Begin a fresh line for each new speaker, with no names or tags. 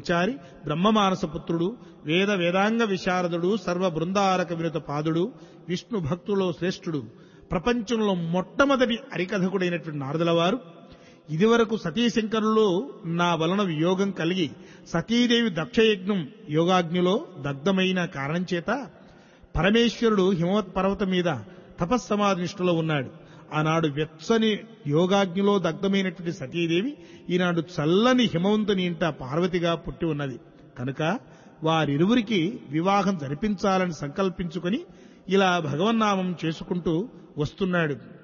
సంచారి బ్రహ్మమానస పుత్రుడు వేద వేదాంగ విశారదుడు సర్వ బృందారక వినుత పాదుడు విష్ణు భక్తులో శ్రేష్ఠుడు ప్రపంచంలో మొట్టమొదటి హరికథకుడైనటువంటి నారదుల వారు ఇదివరకు సతీశంకరులు నా వలన వియోగం కలిగి సతీదేవి దక్షయజ్ఞం యోగాగ్నిలో దగ్ధమైన కారణం చేత పరమేశ్వరుడు హిమవత్ పర్వతం మీద తపస్సమాధి నిష్ఠలో ఉన్నాడు ఆనాడు వెచ్చని యోగాగ్నిలో దగ్ధమైనటువంటి సతీదేవి ఈనాడు చల్లని హిమవంతుని ఇంట పార్వతిగా పుట్టి ఉన్నది కనుక వారిరువురికి వివాహం జరిపించాలని సంకల్పించుకొని ఇలా భగవన్నామం చేసుకుంటూ వస్తున్నాడు